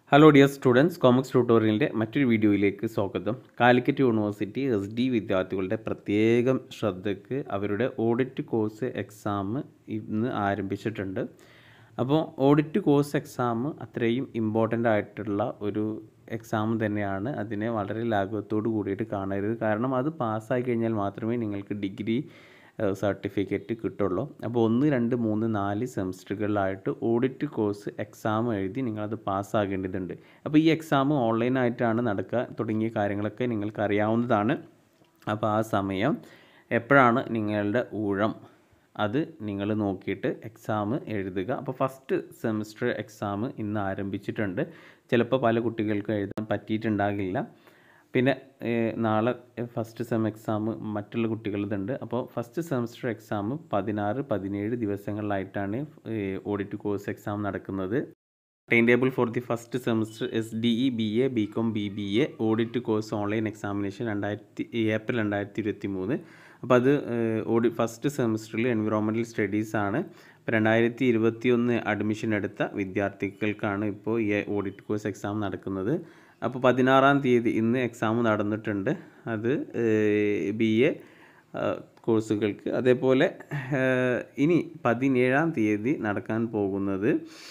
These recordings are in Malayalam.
ഹലോ ഡിയർ സ്റ്റുഡൻസ് കോമക്സ് ട്യൂട്ടോറിയലിൻ്റെ മറ്റൊരു വീഡിയോയിലേക്ക് സ്വാഗതം കാലിക്കറ്റ് യൂണിവേഴ്സിറ്റി എസ് ഡി വിദ്യാർത്ഥികളുടെ പ്രത്യേകം ശ്രദ്ധയ്ക്ക് അവരുടെ ഓഡിറ്റ് കോഴ്സ് എക്സാം ഇന്ന് ആരംഭിച്ചിട്ടുണ്ട് അപ്പോൾ ഓഡിറ്റ് കോഴ്സ് എക്സാം അത്രയും ഇമ്പോർട്ടൻ്റ് ആയിട്ടുള്ള ഒരു എക്സാം തന്നെയാണ് അതിനെ വളരെ ലാഘവത്തോട് കൂടിയിട്ട് കാണരുത് കാരണം അത് പാസ്സായി കഴിഞ്ഞാൽ മാത്രമേ നിങ്ങൾക്ക് ഡിഗ്രി സർട്ടിഫിക്കറ്റ് കിട്ടുള്ളൂ അപ്പോൾ ഒന്ന് രണ്ട് മൂന്ന് നാല് സെമിസ്റ്ററുകളിലായിട്ട് ഓഡിറ്റ് കോഴ്സ് എക്സാം എഴുതി നിങ്ങളത് പാസ്സാകേണ്ടതുണ്ട് അപ്പോൾ ഈ എക്സാം ഓൺലൈനായിട്ടാണ് നടക്കുക തുടങ്ങിയ കാര്യങ്ങളൊക്കെ നിങ്ങൾക്ക് അറിയാവുന്നതാണ് അപ്പോൾ ആ സമയം എപ്പോഴാണ് നിങ്ങളുടെ ഊഴം അത് നിങ്ങൾ നോക്കിയിട്ട് എക്സാം എഴുതുക അപ്പോൾ ഫസ്റ്റ് സെമിസ്റ്റർ എക്സാം ഇന്ന് ആരംഭിച്ചിട്ടുണ്ട് ചിലപ്പോൾ പല കുട്ടികൾക്കും എഴുതാൻ പറ്റിയിട്ടുണ്ടാകില്ല പിന്നെ ഏഹ്, നാളെ ഫസ്റ്റ് സെം എക്സാം മറ്റുള്ള കുട്ടികളുണ്ട് അപ്പോൾ ഫസ്റ്റ് സെമിസ്റ്റർ എക്സാം പതിനാറ് പതിനേഴ് ദിവസങ്ങളിലായിട്ടാണ് ഓഡിറ്റ് കോഴ്സ് എക്സാം നടക്കുന്നത് time table for the first semester S D E B A B com B B A audit course online examination രണ്ടായിരത്തി ഏപ്രിൽ രണ്ടായിരത്തി ഇരുപത്തി മൂന്ന് അപ്പോൾ അത് ഓഡി ഫസ്റ്റ് സെമിസ്റ്ററിൽ എൻവിറോൺമെൻറ്റൽ സ്റ്റഡീസ് ആണ് ഇപ്പോൾ രണ്ടായിരത്തി ഇരുപത്തി ഒന്ന് അഡ്മിഷൻ എടുത്ത വിദ്യാർത്ഥികൾക്കാണ് ഇപ്പോൾ ഈ ഓഡിറ്റ് കോഴ്സ് എക്സാം നടക്കുന്നത് അപ്പോൾ പതിനാറാം തീയതി ഇന്ന് എക്സാം നടന്നിട്ടുണ്ട് അത് ബി എ കോഴ്സുകൾക്ക് അതേപോലെ ഏഹ്, ഇനി പതിനേഴാം തീയതി നടക്കാൻ പോകുന്നത്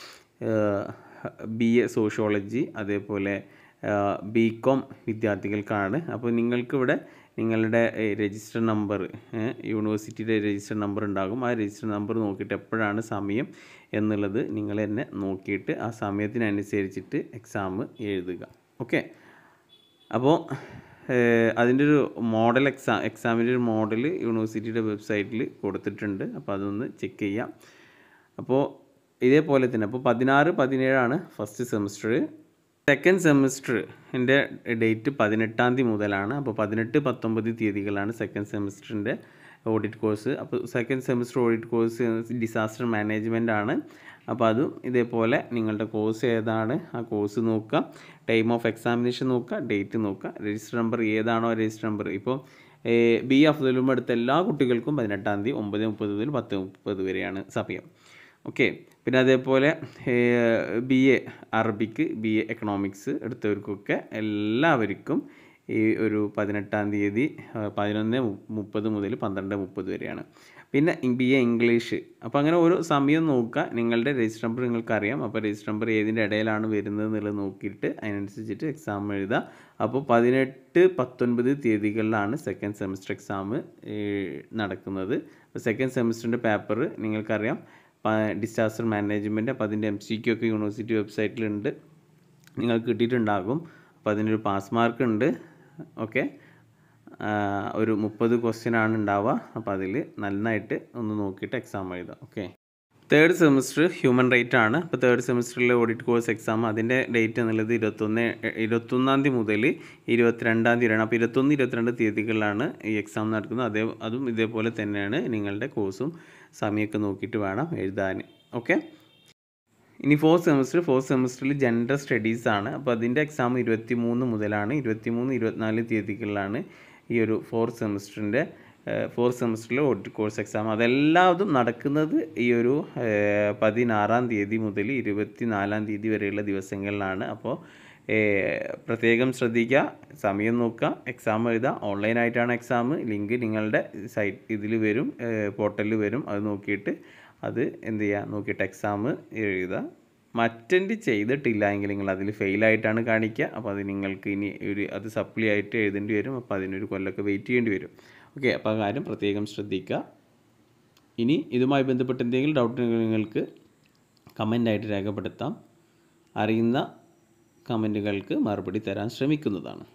ബി എ സോഷ്യോളജി അതേപോലെ ബി കോം വിദ്യാർത്ഥികൾക്കാണ് അപ്പോൾ നിങ്ങൾക്കിവിടെ നിങ്ങളുടെ രജിസ്റ്റർ നമ്പർ യൂണിവേഴ്സിറ്റിയുടെ രജിസ്റ്റർ നമ്പർ ഉണ്ടാകും ആ രജിസ്റ്റർ നമ്പർ നോക്കിയിട്ട് എപ്പോഴാണ് സമയം എന്നുള്ളത് നിങ്ങൾ തന്നെ നോക്കിയിട്ട് ആ സമയത്തിനനുസരിച്ചിട്ട് എക്സാം എഴുതുക ഓക്കെ അപ്പോൾ അതിൻ്റെ ഒരു മോഡൽ എക്സാം എക്സാമിൻ്റെ ഒരു മോഡൽ യൂണിവേഴ്സിറ്റിയുടെ വെബ്സൈറ്റിൽ കൊടുത്തിട്ടുണ്ട് അപ്പോൾ അതൊന്ന് ചെക്ക് ചെയ്യാം അപ്പോൾ ഇതേപോലെ തന്നെ അപ്പോൾ പതിനാറ് പതിനേഴാണ് ഫസ്റ്റ് സെമിസ്റ്റർ സെക്കൻഡ് സെമിസ്റ്ററിൻ്റെ ഡേറ്റ് പതിനെട്ടാം തീയതി മുതലാണ് അപ്പോൾ പതിനെട്ട് പത്തൊമ്പത് തീയതികളാണ് സെക്കൻഡ് സെമിസ്റ്ററിൻ്റെ ഓഡിറ്റ് കോഴ്സ് അപ്പോൾ second semester audit course disaster management ആണ് അപ്പോൾ അതും ഇതേപോലെ നിങ്ങളുടെ കോഴ്സ് ഏതാണ് ആ കോഴ്സ് നോക്കുക ടൈം ഓഫ് എക്സാമിനേഷൻ നോക്കുക ഡേറ്റ് നോക്കുക രജിസ്റ്റർ നമ്പർ ഏതാണോ രജിസ്റ്റർ നമ്പർ ഇപ്പോൾ ബി അഫ്ദലും എടുത്ത എല്ലാ കുട്ടികൾക്കും പതിനെട്ടാം തീയതി ഒമ്പത് മുപ്പത് മുതൽ പത്ത് മുപ്പത് വരെയാണ് സമയം ഓക്കെ പിന്നെ അതേപോലെ B A Arabic B A economics എടുത്തവർക്കൊക്കെ എല്ലാവർക്കും ഈ ഒരു പതിനെട്ടാം തീയതി ആ, പതിനൊന്ന് മു- മുപ്പത് മുതൽ പന്ത്രണ്ട് മുപ്പത് വരെയാണ് പിന്നെ ബി എ ഇംഗ്ലീഷ് അപ്പോൾ അങ്ങനെ ഓരോ സമയം നോക്കുക നിങ്ങളുടെ രജിസ്റ്റർ നമ്പർ നിങ്ങൾക്ക് അറിയാം അപ്പോൾ രജിസ്റ്റർ നമ്പർ ഏതിൻ്റെ ഇടയിലാണ് വരുന്നത് എന്നുള്ളത് നോക്കിയിട്ട് അതിനനുസരിച്ചിട്ട് എക്സാം എഴുതുക അപ്പോൾ പതിനെട്ട് പത്തൊൻപത് തീയതികളിലാണ് സെക്കൻഡ് സെമിസ്റ്റർ എക്സാം നടക്കുന്നത് അപ്പോൾ സെക്കൻഡ് സെമിസ്റ്ററിൻ്റെ പേപ്പർ നിങ്ങൾക്കറിയാം ഡിസാസ്റ്റർ മാനേജ്മെൻറ്റ് അപ്പോൾ അതിൻ്റെ എം സി ക്യു ഒക്കെ യൂണിവേഴ്സിറ്റി വെബ്സൈറ്റിലുണ്ട് നിങ്ങൾക്ക് കിട്ടിയിട്ടുണ്ടാകും അപ്പോൾ അതിനൊരു പാസ് മാർക്ക് ഉണ്ട് ഓക്കെ ഒരു മുപ്പത് ക്വസ്റ്റ്യൻ ആണ് ഉണ്ടാവുക അപ്പോൾ അതിൽ നന്നായിട്ട് ഒന്ന് നോക്കിയിട്ട് എക്സാം എഴുതാം okay third semester human right ആണ് അപ്പോൾ തേർഡ് സെമിസ്റ്ററിലെ ഓഡിറ്റ് കോഴ്സ് എക്സാം അതിൻ്റെ ഡേറ്റ് എന്നുള്ളത് ഇരുപത്തൊന്ന് ഇരുപത്തൊന്നാം തീയതി മുതൽ ഇരുപത്തിരണ്ടാം തീയതിയാണ് അപ്പോൾ ഇരുപത്തൊന്ന് ഇരുപത്തിരണ്ട് തീയതികളിലാണ് ഈ എക്സാം നടക്കുന്നത് അതേ അതും ഇതേപോലെ തന്നെയാണ് നിങ്ങളുടെ കോഴ്സും സമയമൊക്കെ നോക്കിയിട്ട് വേണം എഴുതാൻ ഓക്കെ ഇനി ഫോർത്ത് സെമിസ്റ്റർ ഫോർത്ത് സെമിസ്റ്ററിൽ ജെൻഡർ സ്റ്റഡീസ് ആണ് അപ്പോൾ അതിൻ്റെ എക്സാം ഇരുപത്തി മൂന്ന് മുതലാണ് ഇരുപത്തി മൂന്ന് ഇരുപത്തിനാല് തീയതികളിലാണ് ഈ ഒരു ഫോർത്ത് സെമിസ്റ്ററിൻ്റെ ഫോർത്ത് സെമിസ്റ്ററിലെ ഓഡിറ്റ് കോഴ്സ് എക്സാം അതെല്ലാതും നടക്കുന്നത് ഈ ഒരു ഏഹ്, പതിനാറാം തീയതി മുതൽ ഇരുപത്തി നാലാം തീയതി വരെയുള്ള ദിവസങ്ങളിലാണ് അപ്പോൾ ഏഹ്, പ്രത്യേകം ശ്രദ്ധിക്കുക സമയം നോക്കുക എക്സാം എഴുതുക ഓൺലൈനായിട്ടാണ് എക്സാം ലിങ്ക് നിങ്ങളുടെ സൈറ്റ് ഇതിൽ വരും പോർട്ടലിൽ വരും അത് നോക്കിയിട്ട് അത് എന്ത് ചെയ്യുക നോക്കിയിട്ട് എക്സാം എഴുതുക മറ്റൻഡ് ചെയ്തിട്ടില്ല എങ്കിൽ നിങ്ങൾ അതിൽ ഫെയിലായിട്ടാണ് കാണിക്കുക അപ്പോൾ അത് നിങ്ങൾക്ക് ഇനി ഒരു അത് സപ്ലി ആയിട്ട് എഴുതേണ്ടി വരും അപ്പോൾ അതിനൊരു കൊല്ലമൊക്കെ വെയിറ്റ് ചെയ്യേണ്ടി വരും ഓക്കെ അപ്പോൾ ആ കാര്യം പ്രത്യേകം ശ്രദ്ധിക്കുക ഇനി ഇതുമായി ബന്ധപ്പെട്ട് എന്തെങ്കിലും ഡൗട്ട് നിങ്ങൾക്ക് കമൻ്റായിട്ട് രേഖപ്പെടുത്താം അറിയുന്ന കമൻറ്റുകൾക്ക് മറുപടി തരാൻ ശ്രമിക്കുന്നതാണ്